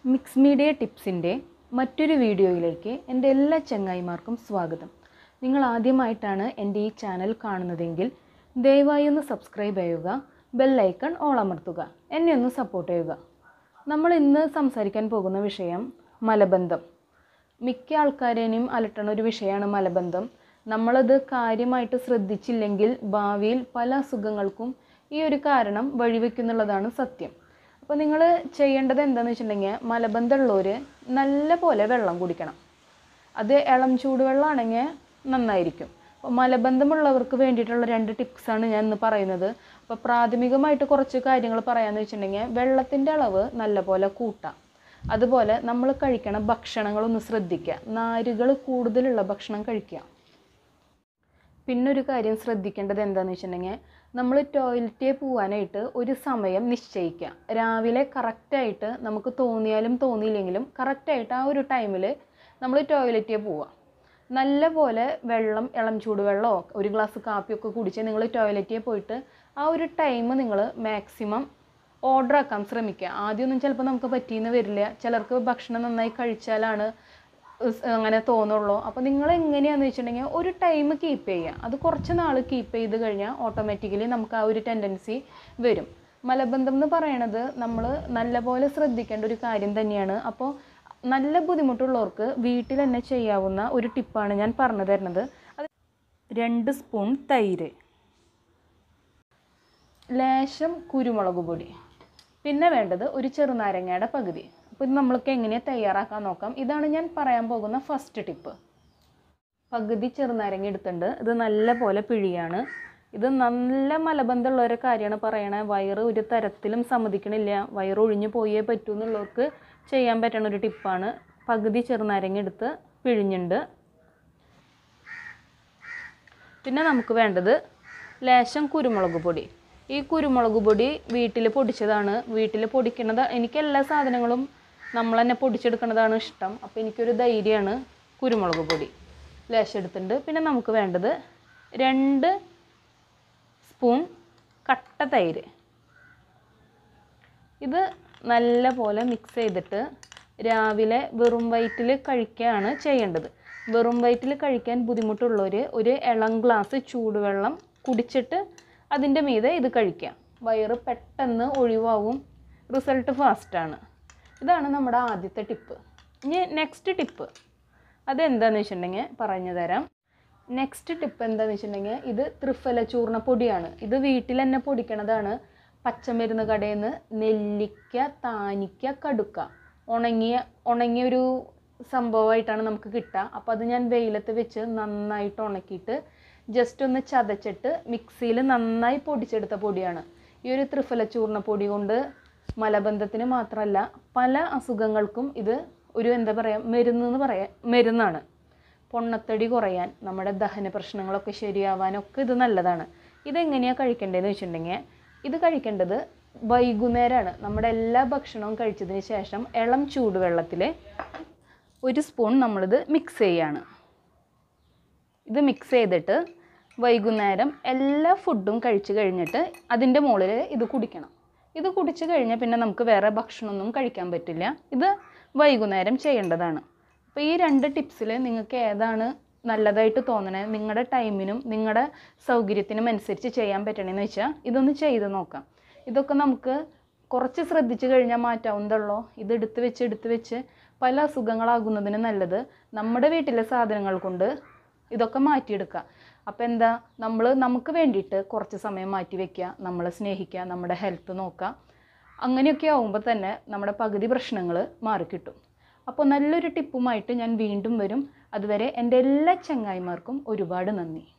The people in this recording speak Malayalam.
മിക്സ് മീഡിയ ടിപ്സിൻ്റെ മറ്റൊരു വീഡിയോയിലേക്ക് എൻ്റെ എല്ലാ ചങ്ങായിമാർക്കും സ്വാഗതം നിങ്ങൾ ആദ്യമായിട്ടാണ് എൻ്റെ ഈ ചാനൽ കാണുന്നതെങ്കിൽ ദയവായി ഒന്ന് സബ്സ്ക്രൈബ് ചെയ്യുക ബെല്ലൈക്കൺ ഓൾ അമർത്തുക എന്നെ ഒന്ന് സപ്പോർട്ട് ചെയ്യുക നമ്മൾ ഇന്ന് സംസാരിക്കാൻ പോകുന്ന വിഷയം മലബന്ധം മിക്ക ആൾക്കാരേനെയും അലട്ടണ ഒരു വിഷയമാണ് മലബന്ധം നമ്മളത് കാര്യമായിട്ട് ശ്രദ്ധിച്ചില്ലെങ്കിൽ ഭാവിയിൽ പല അസുഖങ്ങൾക്കും ഈ ഒരു കാരണം വഴിവെക്കുന്നുള്ളതാണ് സത്യം അപ്പോൾ നിങ്ങൾ ചെയ്യേണ്ടത് എന്താണെന്ന് വെച്ചിട്ടുണ്ടെങ്കിൽ മലബന്ധമുള്ളവർ നല്ല പോലെ വെള്ളം കുടിക്കണം അത് ഇളം ചൂടുവെള്ളമാണെങ്കിൽ നന്നായിരിക്കും അപ്പോൾ മലബന്ധമുള്ളവർക്ക് വേണ്ടിയിട്ടുള്ള രണ്ട് ടിപ്സാണ് ഞാൻ ഇന്ന് പറയുന്നത് അപ്പോൾ പ്രാഥമികമായിട്ട് കുറച്ച് കാര്യങ്ങൾ പറയാമെന്ന് വെച്ചിട്ടുണ്ടെങ്കിൽ വെള്ളത്തിൻ്റെ അളവ് നല്ലപോലെ കൂട്ടാം അതുപോലെ നമ്മൾ കഴിക്കണ ഭക്ഷണങ്ങളൊന്ന് ശ്രദ്ധിക്കുക നാരുകൾ കൂടുതലുള്ള ഭക്ഷണം കഴിക്കുക പിന്നെ ഒരു കാര്യം ശ്രദ്ധിക്കേണ്ടത് എന്താണെന്ന് വെച്ചിട്ടുണ്ടെങ്കിൽ നമ്മൾ ടോയ്ലറ്റിൽ പോകാനായിട്ട് ഒരു സമയം നിശ്ചയിക്കുക രാവിലെ കറക്റ്റായിട്ട് നമുക്ക് തോന്നിയാലും തോന്നിയില്ലെങ്കിലും കറക്റ്റായിട്ട് ആ ഒരു ടൈമിൽ നമ്മൾ ടോയ്ലറ്റിൽ പോവുക നല്ല പോലെ വെള്ളം ഇളം ചൂടുവെള്ളമോ ഒരു ഗ്ലാസ് കാപ്പിയൊക്കെ കുടിച്ച് നിങ്ങൾ ടോയ്ലറ്റിൽ പോയിട്ട് ആ ഒരു ടൈം നിങ്ങൾ മാക്സിമം ഓർഡർ ആക്കാൻ ശ്രമിക്കുക ആദ്യമൊന്നും ചിലപ്പോൾ നമുക്ക് പറ്റിയെന്ന് വരില്ല ചിലർക്ക് ഭക്ഷണം നന്നായി കഴിച്ചാലാണ് ഉസ് അങ്ങനെ തോന്നുള്ളൂ അപ്പോൾ നിങ്ങൾ എങ്ങനെയാണെന്ന് വെച്ചിട്ടുണ്ടെങ്കിൽ ഒരു ടൈം കീപ്പ് ചെയ്യുക അത് കുറച്ച് നാൾ കീപ്പ് ചെയ്ത് കഴിഞ്ഞാൽ ഓട്ടോമാറ്റിക്കലി നമുക്ക് ആ ഒരു ടെൻഡൻസി വരും മലബന്ധം എന്ന് പറയണത് നമ്മൾ നല്ലപോലെ ശ്രദ്ധിക്കേണ്ട ഒരു കാര്യം തന്നെയാണ് അപ്പോൾ നല്ല ബുദ്ധിമുട്ടുള്ളവർക്ക് വീട്ടിൽ തന്നെ ചെയ്യാവുന്ന ഒരു ടിപ്പാണ് ഞാൻ പറഞ്ഞു തരുന്നത് അത് രണ്ട് സ്പൂൺ തൈര് ലേശം കുരുമുളക് പൊടി പിന്നെ വേണ്ടത് ഒരു ചെറുനാരങ്ങയുടെ പകുതി അപ്പോൾ ഇത് നമ്മൾക്ക് എങ്ങനെയാണ് തയ്യാറാക്കാൻ നോക്കാം ഇതാണ് ഞാൻ പറയാൻ പോകുന്ന ഫസ്റ്റ് ടിപ്പ് പകുതി ചെറുനാരങ്ങ എടുത്തിട്ടുണ്ട് ഇത് നല്ല പോലെ പിഴിയാണ് ഇത് നല്ല മലബന്ധമുള്ളവരെ കാര്യമാണ് പറയണേ വയറ് ഒരു തരത്തിലും സമ്മതിക്കണില്ല വയറ് ഒഴിഞ്ഞു പോയേ പറ്റൂ എന്നുള്ളവർക്ക് ചെയ്യാൻ പറ്റണ ഒരു ടിപ്പാണ് പകുതി ചെറുനാരങ്ങ എടുത്ത് പിഴിഞ്ഞുണ്ട് പിന്നെ നമുക്ക് വേണ്ടത് ലേശം കുരുമുളക് പൊടി ഈ കുരുമുളക് പൊടി വീട്ടിൽ പൊടിച്ചതാണ് വീട്ടിൽ പൊടിക്കണത് എനിക്ക് എല്ലാ സാധനങ്ങളും നമ്മൾ തന്നെ പൊടിച്ചെടുക്കുന്നതാണ് ഇഷ്ടം അപ്പോൾ എനിക്കൊരു ധൈര്യമാണ് കുരുമുളക് പൊടി ലേശം എടുത്തിട്ടുണ്ട് പിന്നെ നമുക്ക് വേണ്ടത് രണ്ട് സ്പൂൺ കട്ട തൈര് ഇത് നല്ല പോലെ മിക്സ് ചെയ്തിട്ട് രാവിലെ വെറും വയറ്റിൽ കഴിക്കുകയാണ് ചെയ്യേണ്ടത് വെറും വയറ്റിൽ കഴിക്കാൻ ബുദ്ധിമുട്ടുള്ളവർ ഒരു ഇളം ഗ്ലാസ് ചൂടുവെള്ളം കുടിച്ചിട്ട് അതിൻ്റെ മീതെ ഇത് കഴിക്കാം വയറ് പെട്ടെന്ന് ഒഴിവാകും റിസൾട്ട് ഫാസ്റ്റാണ് ഇതാണ് നമ്മുടെ ആദ്യത്തെ ടിപ്പ് ഇനി നെക്സ്റ്റ് ടിപ്പ് അതെന്താണെന്ന് വെച്ചിട്ടുണ്ടെങ്കിൽ പറഞ്ഞു തരാം നെക്സ്റ്റ് ടിപ്പ് എന്താണെന്ന് വെച്ചിട്ടുണ്ടെങ്കിൽ ഇത് ത്രിഫല ചൂർണ്ണ പൊടിയാണ് ഇത് വീട്ടിൽ തന്നെ പൊടിക്കണതാണ് പച്ചമരുന്ന് കടയിൽ നിന്ന് നെല്ലിക്ക താനിക്ക കടുക്ക ഉണങ്ങിയ ഉണങ്ങിയൊരു സംഭവമായിട്ടാണ് നമുക്ക് കിട്ടുക അപ്പോൾ അത് ഞാൻ വെയിലത്ത് വെച്ച് നന്നായിട്ട് ഉണക്കിയിട്ട് ജസ്റ്റ് ഒന്ന് ചതച്ചിട്ട് മിക്സിയിൽ നന്നായി പൊടിച്ചെടുത്ത പൊടിയാണ് ഈ ഒരു ത്രിഫല ചൂർണ്ണ പൊടി കൊണ്ട് മലബന്ധത്തിന് മാത്രമല്ല പല അസുഖങ്ങൾക്കും ഇത് ഒരു എന്താ പറയുക മരുന്ന് എന്ന് പറയാം മരുന്നാണ് പൊണ്ണത്തടി കുറയാൻ നമ്മുടെ ദഹന പ്രശ്നങ്ങളൊക്കെ ശരിയാവാനൊക്കെ ഇത് നല്ലതാണ് ഇതെങ്ങനെയാണ് കഴിക്കേണ്ടതെന്ന് വെച്ചിട്ടുണ്ടെങ്കിൽ ഇത് കഴിക്കേണ്ടത് വൈകുന്നേരമാണ് നമ്മുടെ എല്ലാ ഭക്ഷണവും കഴിച്ചതിന് ശേഷം ഇളം ചൂടുവെള്ളത്തിൽ ഒരു സ്പൂൺ നമ്മളിത് മിക്സ് ചെയ്യാണ് ഇത് മിക്സ് ചെയ്തിട്ട് വൈകുന്നേരം എല്ലാ ഫുഡും കഴിച്ച് കഴിഞ്ഞിട്ട് അതിൻ്റെ മുകളിൽ ഇത് കുടിക്കണം ഇത് കുടിച്ച് കഴിഞ്ഞാൽ പിന്നെ നമുക്ക് വേറെ ഭക്ഷണമൊന്നും കഴിക്കാൻ പറ്റില്ല ഇത് വൈകുന്നേരം ചെയ്യേണ്ടതാണ് അപ്പോൾ ഈ രണ്ട് ടിപ്സിൽ നിങ്ങൾക്ക് ഏതാണ് നല്ലതായിട്ട് തോന്നണേ നിങ്ങളുടെ ടൈമിനും നിങ്ങളുടെ സൗകര്യത്തിനും അനുസരിച്ച് ചെയ്യാൻ പറ്റണമെന്ന് വെച്ചാൽ ഇതൊന്ന് ചെയ്ത് നോക്കാം ഇതൊക്കെ നമുക്ക് കുറച്ച് ശ്രദ്ധിച്ചു കഴിഞ്ഞാൽ മാറ്റാവുന്നതുള്ളൂ ഇത് എടുത്ത് വെച്ച് എടുത്ത് വെച്ച് പല അസുഖങ്ങളാകുന്നതിന് നല്ലത് നമ്മുടെ വീട്ടിലെ സാധനങ്ങൾ കൊണ്ട് ഇതൊക്കെ മാറ്റിയെടുക്കുക അപ്പോൾ എന്താ നമ്മൾ നമുക്ക് വേണ്ടിയിട്ട് കുറച്ച് സമയം മാറ്റി വയ്ക്കുക നമ്മളെ സ്നേഹിക്കുക നമ്മുടെ ഹെൽത്ത് നോക്കുക അങ്ങനെയൊക്കെ ആവുമ്പോൾ തന്നെ നമ്മുടെ പകുതി പ്രശ്നങ്ങൾ മാറിക്കിട്ടും അപ്പോൾ നല്ലൊരു ടിപ്പുമായിട്ട് ഞാൻ വീണ്ടും വരും അതുവരെ എൻ്റെ എല്ലാ ചങ്ങായിമാർക്കും ഒരുപാട് നന്ദി